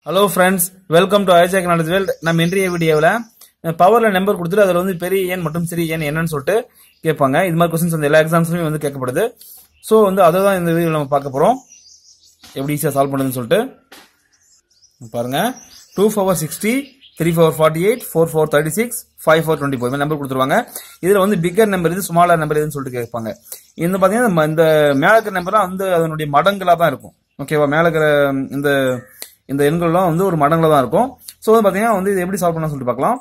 hello friends welcome to ஐஜாக் knowledge world நம்ம இன்றைய வீடியோவில் பவரில் நம்பர் கொடுத்துட்டு அதில் வந்து பெரிய எண் மற்றும் சிறிய எண் என்னன்னு சொல்லிட்டு கேட்பாங்க இது மாதிரி கொஸ்டின்ஸ் வந்து எல்லா எக்ஸாம்ஸ்லையும் வந்து கேட்கப்படுது ஸோ வந்து அதை தான் இந்த வீடியோவில் நம்ம பார்க்க போகிறோம் எப்படி ஈஸியாக சால்வ் பண்ணுதுன்னு சொல்லிட்டு பாருங்க two four sixty three four forty eight four four thirty six five four twenty four number கொடுத்துருவாங்க இதில் வந்து பிக்கர் நம்பர் இது ஸ்மாலர் நம்பர் இதுன்னு சொல்லிட்டு கேட்பாங்க இந்த பார்த்தீங்கன்னா நம்ம இந்த மேலே இருக்கிற நம்பர்லாம் வந்து அதனுடைய மடங்களாக தான் இருக்கும் ஓகேவா மேலே இருக்கிற இந்த இந்த எண்கள்லாம் வந்து ஒரு மடங்கில் தான் இருக்கும் ஸோ வந்து பார்த்தீங்கன்னா வந்து இது எப்படி சால்வ் பண்ணலாம் சொல்லிட்டு பார்க்கலாம்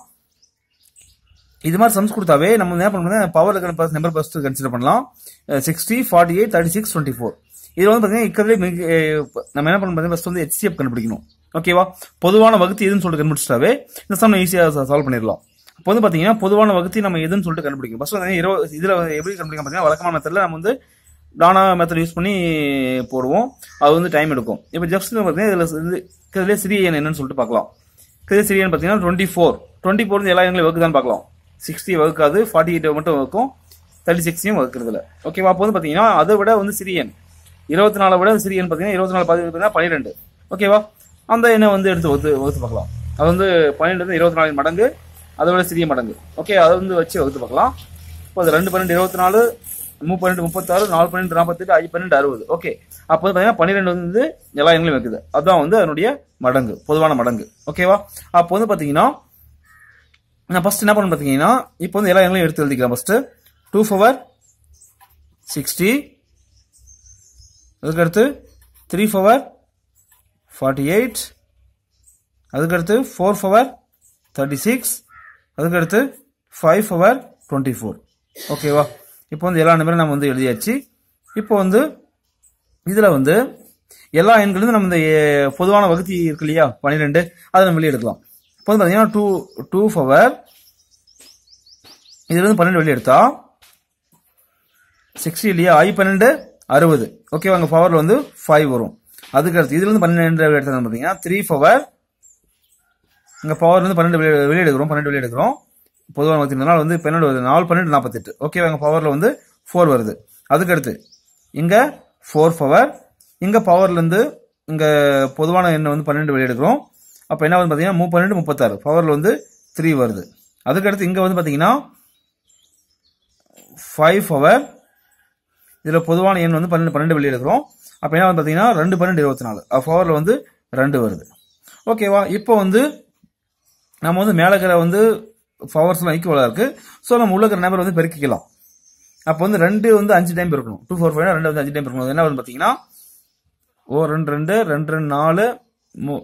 இது மாதிரி சம்ஸ் கொடுத்தாவே நம்ம வந்து என்ன பண்ணுறது பவர் இருக்கிற நம்பர் ஃபர்ஸ்ட் கன்சிடர் பண்ணலாம் sixty forty eight thirty six twenty four இது வந்து பார்த்தீங்கன்னா இருக்கிறதுலே மிக அஹ், நம்ம என்ன பண்ணணும் ஃபர்ஸ்ட் வந்து ஹெச்சிஎஃப் கண்டுபிடிக்கணும் ஓகேவா பொதுவான வகுத்தி எதுன்னு சொல்லிட்டு கண்டுபிடிச்சிட்டாவே இந்த சம் ஈஸியாக சால்வ் பண்ணிடலாம் இப்போ வந்து பார்த்தீங்கன்னா பொதுவான வகுத்தி நம்ம எதுன்னு சொல்லிட்டு கண்டுபிடிக்கணும் ஃபர்ஸ்ட் வந்து இருபது இதில் எப்படி கண்டுபிடிக்க பார்த்தீங்கன்னா வழக்கமான மெத்தடில் நம்ம வந்து டானா மெத்தட் யூஸ் பண்ணி போடுவோம் அது வந்து டைம் எடுக்கும் இப்போ ஜஸ்ட் பார்த்தீங்கன்னா இதில் வந்து இருக்கிறதுலே சிறிய எண் என்னன்னு சொல்லிட்டு பார்க்கலாம் இருக்கிறது சிறிய எண் பார்த்தீங்கன்னா டுவெண்ட்டி ஃபோர் டுவெண்ட்டி ஃபோர் எல்லா எண்களையும் வகுக்குதான்னு பார்க்கலாம் சிக்ஸ்டி வகுக்காது ஃபார்ட்டி எயிட் மட்டும் வகுக்கும் தேர்ட்டி சிக்ஸையும் வகுக்கிறதுல ஓகேவா அப்போ வந்து பார்த்தீங்கன்னா அதை விட வந்து சிறிய எண் இருபத்தி நாலை விட சிறிய எண் பார்த்தீங்கன்னா இருபத்தி நாலு பதிவு பார்த்தீங்கன்னா பன்னிரெண்டு ஓகேவா அந்த எண்ணை வந்து எடுத்து வகுத்து வகுத்து பார்க்கலாம் அது வந்து பன்னெண்டு வந்து இருபத்தி நாலு மடங்கு அதை விட சிறிய மடங்கு ஓகே அதை வந்து வச்சு வகுத்து பார்க்கலாம் இப்போ அது ரெண்டு பன்னெண்டு இருபத்தி நாலு மூணு பன்னெண்டு முப்பத்தாறு நாலு பன்னெண்டு நாற்பத்தெட்டு ஐந்து பன்னெண்டு அறுபது ஓகே அப்போ வந்து பார்த்தீங்கன்னா பன்னிரெண்டு வந்து எல்லா எண்களையும் வைக்குது அதுதான் வந்து அதனுடைய மடங்கு பொதுவான மடங்கு ஓகேவா அப்போ வந்து பார்த்தீங்கன்னா நான் ஃபர்ஸ்ட் என்ன பண்ண பார்த்தீங்கன்னா இப்போ வந்து எல்லா எண்களையும் எடுத்து எழுதிக்கலாம் ஃபர்ஸ்ட் டூ ஃபவர் சிக்ஸ்டி அதுக்கடுத்து த்ரீ ஃபவர் ஃபார்ட்டி எயிட் அதுக்கடுத்து ஃபோர் ஃபவர் தேர்ட்டி சிக்ஸ் அதுக்கடுத்து ஃபைவ் ஃபவர் டுவெண்ட்டி ஃபோர் ஓகேவா இப்போ வந்து எல்லா நம்பரும் நம்ம வந்து எழுதியாச்சு இப்போ வந்து இதில் வந்து எல்லா எண்களும் நம்ம இந்த எ, பொதுவான வகுத்தி இருக்கு இல்லையா பன்னிரெண்டு அதை நம்ம வெளியே எடுக்கலாம் இப்போ வந்து பார்த்தீங்கன்னா டூ டூ ஃபவர் இதுல இருந்து பன்னெண்டு வெளியே எடுத்தா சிக்ஸ்டி இல்லையா ஐ பன்னெண்டு அறுபது ஓகேவா அங்கே பவரில் வந்து ஃபைவ் வரும் அதுக்கு அடுத்து இதுல இருந்து பன்னெண்டு வெளியே எடுத்தது பார்த்தீங்கன்னா த்ரீ பவர் இங்கே பவர் வந்து பன்னெண்டு வெளியே வெளியே எடுக்கிறோம் பன்னெண்டு வெளியே எடுக்கிறோம் பொதுவாக பார்த்தீங்கன்னா வந்து பன்னெண்டு வருது நாலு பன்னெண்டு நாற்பத்தெட்டு ஓகேவா எங்கள் பவரில் வந்து ஃபோர் வருது அதுக்கு அடுத்து இங்கே ஃபோர் பவர் இங்கே பவர்லேருந்து இங்கே பொதுவான எண்ணை வந்து பன்னெண்டு வெளியே எடுக்கிறோம் அப்போ என்ன வந்து பார்த்தீங்கன்னா மூ பன்னெண்டு முப்பத்தாறு பவரில் வந்து த்ரீ வருது அதுக்கடுத்து இங்கே வந்து பார்த்தீங்கன்னா ஃபைவ் பவர் இதில் பொதுவான எண் வந்து பன்னெண்டு பன்னெண்டு வெளியே எடுக்கிறோம் அப்போ என்ன வந்து பார்த்தீங்கன்னா ரெண்டு பன்னெண்டு இருபத்தி நாலு பவரில் வந்து ரெண்டு வருது ஓகேவா இப்போ வந்து நம்ம வந்து மேலே இருக்கிற வந்து பவர்ஸ்லாம் ஈக்குவலாக இருக்கு ஸோ நம்ம உள்ள இருக்கிற நம்பர் வந்து பெருக்கிக்கலாம் அப்போ வந்து ரெண்டு வந்து அஞ்சு டைம் இருக்கணும் டூ ஃபோர் ஃபைவ் ரெண்டு வந்து அஞ்சு டைம் இருக்கணும் என்ன வந்து பார்த்தீங்கன்னா ஓ ரெண்டு ரெண்டு ரெண்டு ரெண்டு நாலு மூ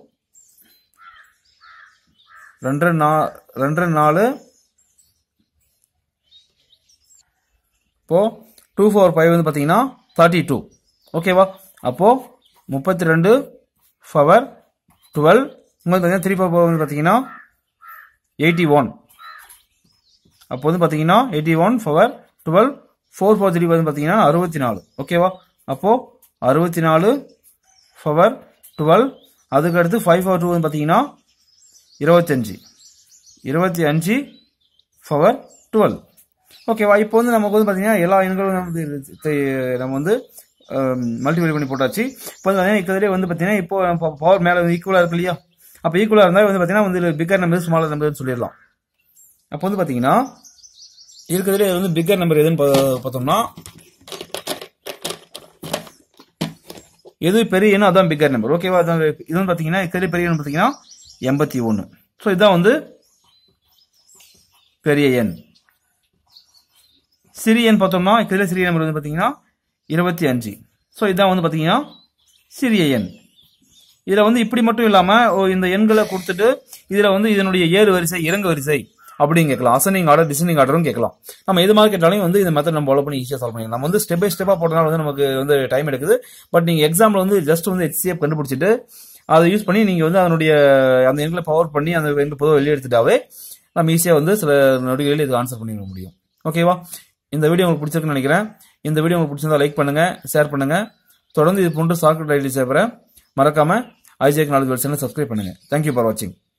ரெண்டு ரெண்டு நா ரெண்டு ரெண்டு நாலு இப்போ டூ ஃபோர் ஃபைவ் வந்து பார்த்தீங்கன்னா தேர்ட்டி டூ ஓகேவா அப்போ முப்பத்தி ரெண்டு பவர் டுவெல் உங்களுக்கு பார்த்தீங்கன்னா த்ரீ ஃபோர் வந்து பார்த்தீங்கன்னா எயிட்டி ஒன் அப்போ வந்து பார்த்தீங்கன்னா eighty one power twelve four four three வந்து பார்த்தீங்கன்னா அறுபத்தி நாலு ஓகேவா அப்போ அறுபத்தி நாலு பவர் டுவெல் அதுக்கு அடுத்து ஃபைவ் ஃபோர் டூ வந்து பார்த்தீங்கன்னா இருபத்தஞ்சு இருபத்தி அஞ்சு பவர் டுவெல் ஓகேவா இப்போ வந்து நமக்கு வந்து பார்த்தீங்கன்னா எல்லா எண்களும் நம்ம வந்து இது- நம்ம வந்து மல்டிபிள் பண்ணி போட்டாச்சு இப்போ வந்து பார்த்தீங்கன்னா இருக்கிறதுலே வந்து பார்த்தீங்கன்னா இப்போ பவர் மேலே ஈக்குவலாக இருக்கு இல்லையா அப்போ ஈக்குவலாக இருந்தால் வந்து பார்த்தீங்கன்னா வந்து பிக்கர் நம்பர் ஸ்மாலர் நம்பர்னு சொல்லிடலாம் அப்போ வந்து பார்த்தீங்கன்னா இருக்கிறதுலே வந்து பிக்கர் நம்பர் எதுன்னு பா- பார்த்தோம்னா எது பெரிய எண்ணோ அதான் பிக்கர் நம்பர் ஓகேவா அதான் இது வந்து பார்த்தீங்கன்னா இருக்கிறதுலே பெரிய எண் பார்த்தீங்கன்னா எண்பத்தி ஒன்று ஸோ இதான் வந்து பெரிய எண் சிறிய எண் பார்த்தோம்னா இதில் சிறிய நம்பர் வந்து பார்த்தீங்கன்னா இருபத்தி அஞ்சு ஸோ இதான் வந்து பார்த்தீங்கன்னா சிறிய எண் இதில் வந்து இப்படி மட்டும் இல்லாமல் இந்த எண்களை கொடுத்துட்டு இதில் வந்து இதனுடைய ஏறு வரிசை இறங்கு வரிசை அப்படின்னு கேட்கலாம் அசனிங் ஆர்டர் டிசனிங் ஆர்டரும் கேட்கலாம் நம்ம எது மாதிரி கேட்டாலும் வந்து இந்த மெத்தட் நம்ம ஃபாலோ பண்ணி ஈஸியாக சால்வ் பண்ணிக்கலாம் நம்ம வந்து ஸ்டெப் பை ஸ்டெப்பாக போட்டனால வந்து நமக்கு வந்து டைம் எடுக்குது பட் நீங்கள் எக்ஸாமில் வந்து ஜஸ்ட் வந்து ஹெச்சிஎஃப் கண்டுபிடிச்சிட்டு அதை யூஸ் பண்ணி நீங்கள் வந்து அதனுடைய அந்த எண்களை பவர் பண்ணி அந்த எண்கள் பொதுவாக வெளியே எடுத்துட்டாவே நம்ம ஈஸியாக வந்து சில நொடிகளில் இது ஆன்சர் பண்ணிட முடியும் ஓகேவா இந்த வீடியோ உங்களுக்கு பிடிச்சிருக்குன்னு நினைக்கிறேன் இந்த வீடியோ உங்களுக்கு பிடிச்சிருந்தா லைக் பண்ணுங்க ஷேர் பண்ணுங்க தொடர்ந்து இது போன்ற சாக்கெட் ஐடி சேப்பரை மறக்காம ஐஜேக் நாலேஜ் சேனல் சப்ஸ்கிரைப் பண்ணுங்க தேங்க்யூ ஃபார் வாட்சிங்